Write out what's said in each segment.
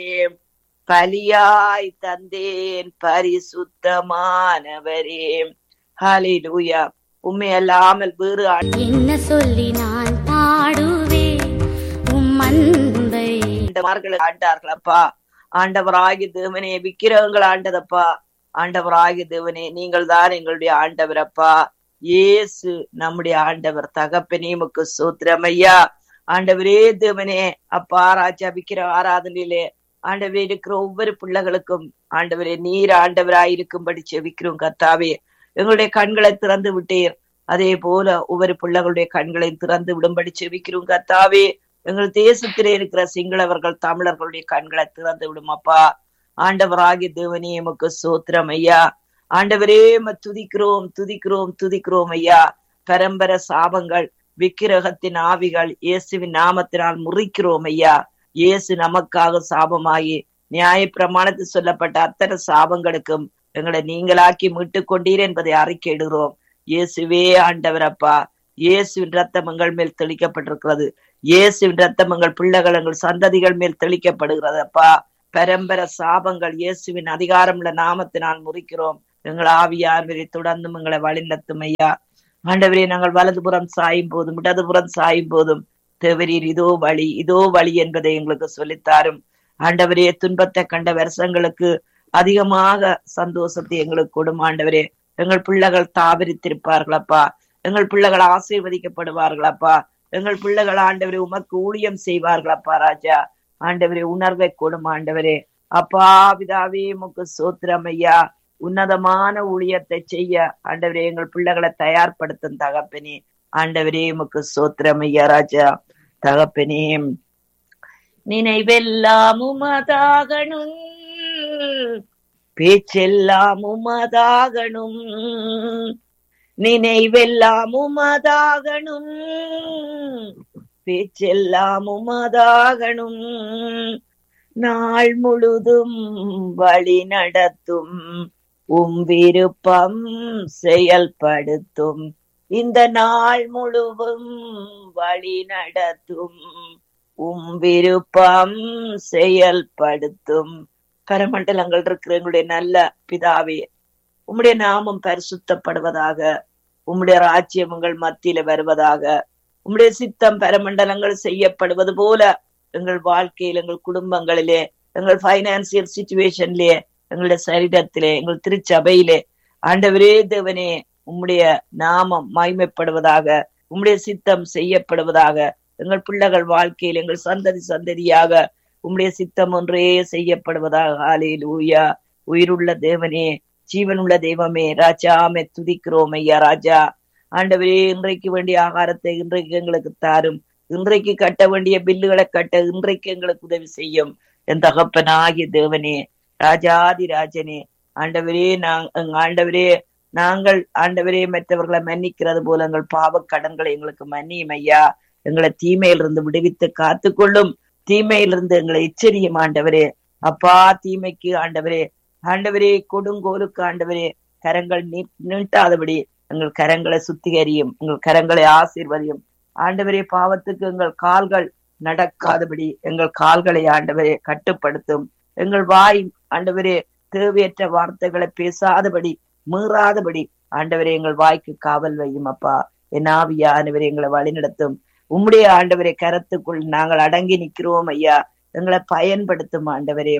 பலியாய் தந்தேன் பரிசுத்தமானவரே ஹalleluya உண்மை அல்லாமல் வேறு என்ன சொல்லி நான் பாடுவேன் உம் அன்பை ஆண்டவர்கள் ஆண்டார்களப்பா ஆண்டவராகி தேவனே விக்கிரகங்கள் ஆண்டதப்பா ஆண்டவராகி தேவனே நீங்கள் தான் எங்களுடைய ஆண்டவரப்பா இயேசு நம்முடைய ஆண்டவர் தகப்பனே முக்கு சூத்திரம் ஐயா ஆண்டவரே தேவனே அப்பா ராஜா விக்கிர ஆராதனையிலே ஆண்டவரே இருக்கிற ஒவ்வொரு பிள்ளைகளுக்கும் ஆண்டவரே நீர் ஆண்டவராய் இருக்கும்படி செவிக்கிறோம் கத்தாவே எங்களுடைய கண்களை திறந்து விட்டீர் அதே போல ஒவ்வொரு பிள்ளைகளுடைய கண்களை திறந்து விடும்படி செவிக்கிறோம் கத்தாவே எங்கள் தேசத்திலே இருக்கிற சிங்களவர்கள் தமிழர்களுடைய கண்களை திறந்து விடும் அப்பா ஆண்டவராகிய தேவனே எமக்கு சோத்திரம் ஐயா ஆண்டவரே ம துதிக்கிறோம் துதிக்கிறோம் துதிக்கிறோம் ஐயா பரம்பர சாபங்கள் விக்கிரகத்தின் ஆவிகள் இயேசுவின் நாமத்தினால் முறிக்கிறோம் ஐயா இயேசு நமக்காக சாபமாகி நியாய பிரமாணத்தில் சொல்லப்பட்ட அத்தனை சாபங்களுக்கும் எங்களை நீங்களாக்கி மீட்டுக் கொண்டீர் என்பதை அறிக்கையிடுகிறோம் இயேசுவே ஆண்டவரப்பா இயேசுவின் ரத்தம் எங்கள் மேல் தெளிக்கப்பட்டிருக்கிறது இயேசுவின் ரத்தம் எங்கள் பிள்ளைகள் எங்கள் சந்ததிகள் மேல் தெளிக்கப்படுகிறது அப்பா பரம்பர சாபங்கள் இயேசுவின் அதிகாரமுள்ள நாமத்தினால் முறிக்கிறோம் எங்கள் ஆவியார்வரை தொடர்ந்தும் எங்களை வழிநடத்தும் ஐயா ஆண்டவரே நாங்கள் வலதுபுறம் சாயும் போதும் இடதுபுறம் சாயும் போதும் தேவரீர் இதோ வழி இதோ வழி என்பதை எங்களுக்கு சொல்லித்தாரும் ஆண்டவரே துன்பத்தை கண்ட வருஷங்களுக்கு அதிகமாக சந்தோஷத்தை எங்களுக்கு கொடும் ஆண்டவரே எங்கள் பிள்ளைகள் தாபரித்திருப்பார்களப்பா எங்கள் பிள்ளைகள் ஆசீர்வதிக்கப்படுவார்களப்பா எங்கள் பிள்ளைகள் ஆண்டவரே உமக்கு ஊழியம் செய்வார்களப்பா ராஜா ஆண்டவரே உணர்வை கொடும் ஆண்டவரே அப்பா பிதாவே உமக்கு சோத்திரம் ஐயா உன்னதமான ஊழியத்தை செய்ய ஆண்டவரே எங்கள் பிள்ளைகளை தயார்படுத்தும் தகப்பனே ஆண்டவரே உமக்கு சோத்திரம் ஐயா ராஜா தகப்பனே நினைவெல்லாம் உமதாகணும் பேச்செல்லாம் உமதாகணும் நினைவெல்லாம் உமதாகணும் பேச்செல்லாம் உமதாகணும் நாள் முழுதும் வழி நடத்தும் உம் விருப்பம் செயல்படுத்தும் இந்த நாள் முழுவதும் வழி நடத்தும் உம் விருப்பம் செயல்படுத்தும் கரமண்டலங்கள் இருக்கிற எங்களுடைய நல்ல பிதாவே உம்முடைய நாமம் பரிசுத்தப்படுவதாக உம்முடைய ராஜ்யம் உங்கள் மத்தியில வருவதாக உம்முடைய சித்தம் பரமண்டலங்கள் செய்யப்படுவது போல எங்கள் வாழ்க்கையில் எங்கள் குடும்பங்களிலே எங்கள் பைனான்சியல் சுச்சுவேஷன்லயே எங்களுடைய சரீரத்திலே எங்கள் திருச்சபையிலே ஆண்டவரே தேவனே உம்முடைய நாமம் மகிமைப்படுவதாக உம்முடைய சித்தம் செய்யப்படுவதாக எங்கள் பிள்ளைகள் வாழ்க்கையில் எங்கள் சந்ததி சந்ததியாக உம்முடைய சித்தம் ஒன்றே செய்யப்படுவதாக ஆலே லூயா உயிருள்ள தேவனே ஜீவனுள்ள தெய்வமே ராஜா மே துதிக்கிறோம் ஐயா ராஜா ஆண்டவரே இன்றைக்கு வேண்டிய ஆகாரத்தை இன்றைக்கு எங்களுக்கு தாரும் இன்றைக்கு கட்ட வேண்டிய பில்லுகளை கட்ட இன்றைக்கு எங்களுக்கு உதவி செய்யும் என் தகப்பனாகிய தேவனே ராஜாதி ராஜனே ஆண்டவரே நாங்க ஆண்டவரே நாங்கள் ஆண்டவரே மற்றவர்களை மன்னிக்கிறது போல எங்கள் பாவ கடன்களை எங்களுக்கு மன்னியும் ஐயா எங்களை தீமையிலிருந்து விடுவித்து காத்துக்கொள்ளும் தீமையிலிருந்து எங்களை எச்சரியும் ஆண்டவரே அப்பா தீமைக்கு ஆண்டவரே ஆண்டவரே கொடுங்கோலுக்கு ஆண்டவரே கரங்கள் நீட்டாதபடி எங்கள் கரங்களை சுத்திகரியும் எங்கள் கரங்களை ஆசீர்வதியும் ஆண்டவரே பாவத்துக்கு எங்கள் கால்கள் நடக்காதபடி எங்கள் கால்களை ஆண்டவரே கட்டுப்படுத்தும் எங்கள் வாய் ஆண்டவரே தேவையற்ற வார்த்தைகளை பேசாதபடி மீறாதபடி ஆண்டவரே எங்கள் வாய்க்கு காவல் வையும் அப்பா என் ஆவியானவரே எங்களை வழிநடத்தும் உம்முடைய ஆண்டவரே கரத்துக்குள் நாங்கள் அடங்கி நிக்கிறோம் ஐயா எங்களை பயன்படுத்தும் ஆண்டவரே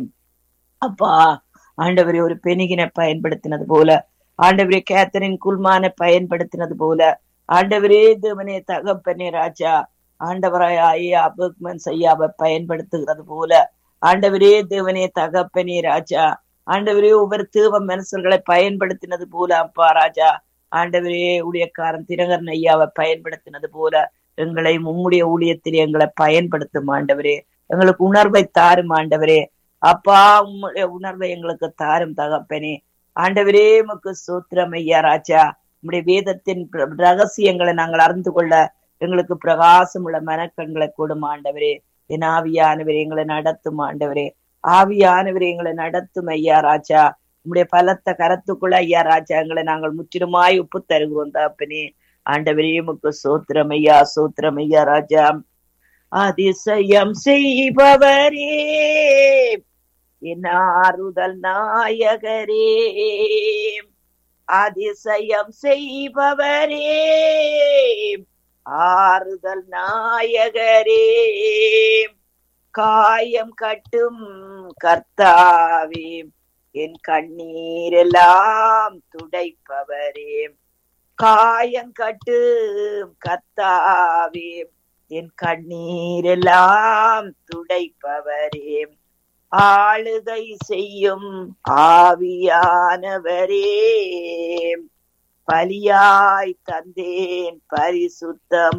அப்பா ஆண்டவரே ஒரு பெணிகினை பயன்படுத்தினது போல ஆண்டவரே கேத்தரின் குல்மான பயன்படுத்தினது போல ஆண்டவரே தேவனே தகப்பனே ராஜா ஆண்டவராய் ஐயா அபக்மன் ஐயாவை பயன்படுத்துகிறது போல ஆண்டவரே தேவனே தகப்பனே ராஜா ஆண்டவரே ஒவ்வொரு தேவ மனுஷர்களை பயன்படுத்தினது போல அப்பா ராஜா ஆண்டவரே ஊழியக்காரன் தினகரன் ஐயாவை பயன்படுத்தினது போல எங்களை உம்முடைய ஊழியத்தில் எங்களை பயன்படுத்தும் ஆண்டவரே எங்களுக்கு உணர்வை தாரும் ஆண்டவரே அப்பா உம்முடைய உணர்வை எங்களுக்கு தாரும் தகப்பனே ஆண்டவரே உமக்கு சூத்திரம் ஐயா ராஜா உம்முடைய வேதத்தின் ரகசியங்களை நாங்கள் அறிந்து கொள்ள எங்களுக்கு பிரகாசம் உள்ள மனக்கண்களை கூடும் ஆண்டவரே என் ஆவியானவரே எங்களை நடத்தும் ஆண்டவரே ஆவியானவரே எங்களை நடத்தும் ஐயா ராஜா உம்முடைய பலத்த கரத்துக்குள்ள ஐயா ராஜா எங்களை நாங்கள் முற்றிலுமாய் உப்பு தருகிறோம் தகப்பனே ஆண்டவரே உமக்கு சோத்திரம் ஐயா சோத்திரம் ஐயா ராஜா அதிசயம் செய்பவரே என் ஆறுதல் நாயகரே அதிசயம் செய்பவரே ஆறுதல் நாயகரே காயம் கட்டும் கர்த்தாவே என் கண்ணீரெல்லாம் துடைப்பவரே காயங்கட்டு கர்த்தாவே என் கண்ணீரெல்லாம் துடைப்பவரே ஆளுகை செய்யும் ஆவியானவரே பலியாய் தந்தேன் பரிசுத்தமா